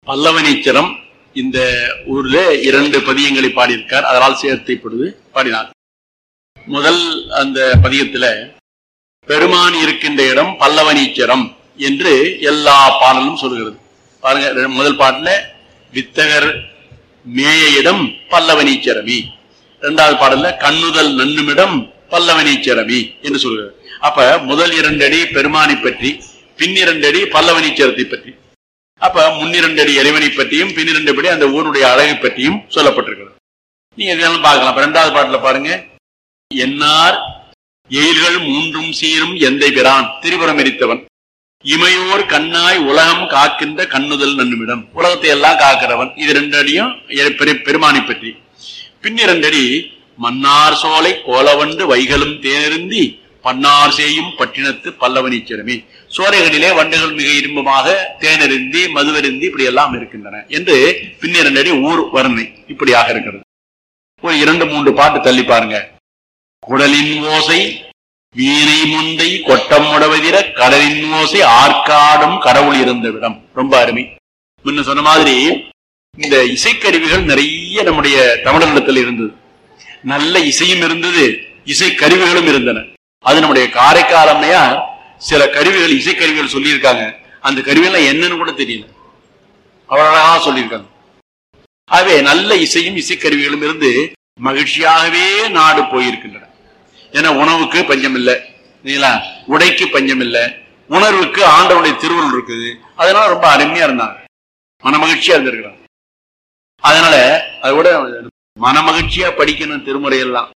பல்லவனீச்சரம் இந்த ஊர்ல இரண்டு பதியங்களை பாடியிருக்கார் அதனால் சேர்த்து இப்பொழுது பாடினார் முதல் அந்த பதியத்துல பெருமான் இருக்கின்ற இடம் பல்லவனீச்சரம் என்று எல்லா பாடலும் சொல்கிறது பாருங்க ரெ- முதல் பாட்டுல வித்தகர் மேய இடம் பல்லவனீச்சரமி இரண்டாவது பாடல்ல கண்ணுதல் நன்னுமிடம் பல்லவனீச்சரமி என்று சொல்கிறது அப்ப முதல் இரண்டடி பெருமானை பற்றி பின்னிரண்டடி பல்லவனீச்சரத்தை பற்றி அப்ப முன்னிரண்டடி இறைவனை பற்றியும் பின்னிரண்டபடி அந்த ஊருடைய அழகை பற்றியும் சொல்லப்பட்டிருக்கிறது நீங்க இதெல்லாம் பார்க்கலாம் அப்ப இரண்டாவது பாட்டுல பாருங்க என்னார் எயில்கள் மூன்றும் சீரும் எந்தை பிரான் திரிபுரம் எரித்தவன் இமையோர் கண்ணாய் உலகம் காக்கின்ற கண்ணுதல் நன்னுமிடம் உலகத்தை எல்லாம் காக்கிறவன் இது ரெண்டு அடியும் எ- பெரு- பெருமானை பற்றி பின்னிரண்டடி மன்னார் சோலை கோலவண்டு வைகளும் தேனருந்தி பன்னார் செய்யும் பட்டினத்து பல்லவனீச்சரமே சோலைகளிலே வண்டுகள் மிக இன்பமாக தேனருந்தி மதுவருந்தி இப்படி எல்லாம் இருக்கின்றன என்று பின்னிரண்டடி ஊர் வர்ணனை இப்படியாக இருக்கிறது ஒரு இரண்டு மூன்று பாட்டு தள்ளி பாருங்க குடலின் ஓசை வீணை முந்தை கொட்டம் முடவதிர கடலின் ஓசை ஆற்காடும் கடவுள் இருந்த விடம் ரொம்ப அருமை முன்ன சொன்ன மாதிரி இந்த இசைக்கருவிகள் நிறைய நம்முடைய தமிழகத்தில் இருந்தது நல்ல இசையும் இருந்தது இசை கருவிகளும் இருந்தன அது நம்முடைய காரைக்கால் அம்மையார் சில கருவிகள் இசைக்கருவிகள் சொல்லியிருக்காங்க அந்த கருவிகள் என்னன்னு கூட தெரியல அவ்வளவு அழகா சொல்லியிருக்காங்க ஆகவே நல்ல இசையும் இசைக்கருவிகளும் இருந்து மகிழ்ச்சியாகவே நாடு போயிருக்கின்றன ஏன்னா உணவுக்கு பஞ்சம் இல்லை இல்லைங்களா உடைக்கு பஞ்சம் இல்லை உணர்வுக்கு ஆண்டவனுடைய திருவுருள் இருக்குது அதனால ரொம்ப அருமையா இருந்தாங்க மனமகிழ்ச்சியா இருந்திருக்கிறாங்க அதனால அதை விட மனமகிழ்ச்சியா படிக்கணும் திருமுறை எல்லாம்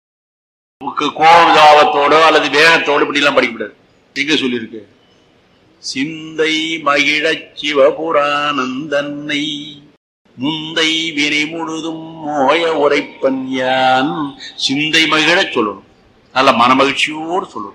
கோபதாபத்தோடோ அல்லது வேகத்தோடு இப்படி எல்லாம் படிக்க முடியாது எங்க சொல்லியிருக்கு சிந்தை மகிழச் சிவபுராணந்தன்னை முந்தை வினை முழுதும் மோய உரைப்பன் யான் சிந்தை மகிழச் சொல்லணும் நல்ல மனமகிழ்ச்சியோடு சொல்லணும்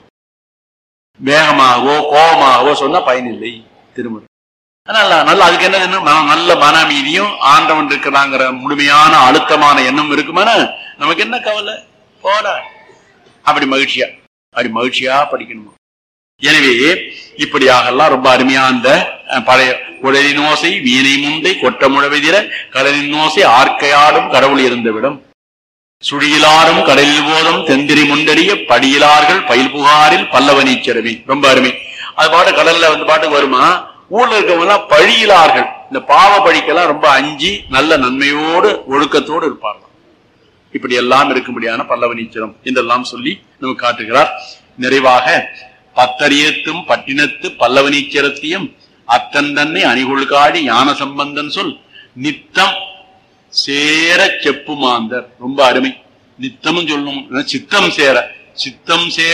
வேகமாகவோ கோபமாகவோ சொன்னா பயனில்லை திருமுறை அதனால நல்ல அதுக்கு என்ன மன- நல்ல மன அமைதியும் ஆண்டவன் இருக்கிறாங்கிற முழுமையான அழுத்தமான எண்ணம் இருக்குமானா நமக்கு என்ன கவலை போடா அப்படி மகிழ்ச்சியா அப்படி மகிழ்ச்சியா படிக்கணுமா எனவே இப்படியாக எல்லாம் ரொம்ப அருமையா அந்த அஹ், பழைய குடலின் ஓசை வீணை முந்தை கொட்ட முழவெதிர கடலின் ஓசை ஆர்க்கையாடும் கடவுள் இருந்த விடம் சுழியிலாரும் கடலில் போதும் தெந்திரி முண்டடிய படியிலார்கள் பயில் புகாரில் பல்லவனீச்சரவி ரொம்ப அருமை அது பாட்டு கடல்ல வந்து பாட்டுக்கு வருமா ஊர்ல இருக்கவங்க எல்லாம் பழியிலார்கள் இந்த பாவ பழிக்கெல்லாம் ரொம்ப அஞ்சி நல்ல நன்மையோடு ஒழுக்கத்தோடு இருப்பார்கள் இப்படி எல்லாம் இருக்கும்படியான பல்லவனீச்சரம் என்றெல்லாம் சொல்லி நமக்கு காட்டுகிறார் நிறைவாக பத்தரியத்தும் பட்டினத்து பல்லவனீச்சரத்தையும் அத்தன் தன்னை அணிகொள்காடி ஞான சம்பந்தன் சொல் நித்தம் சேர செப்பு மாந்தர் ரொம்ப அருமை நித்தமும் சொல்லணும் சித்தம் சேர சித்தம் சேர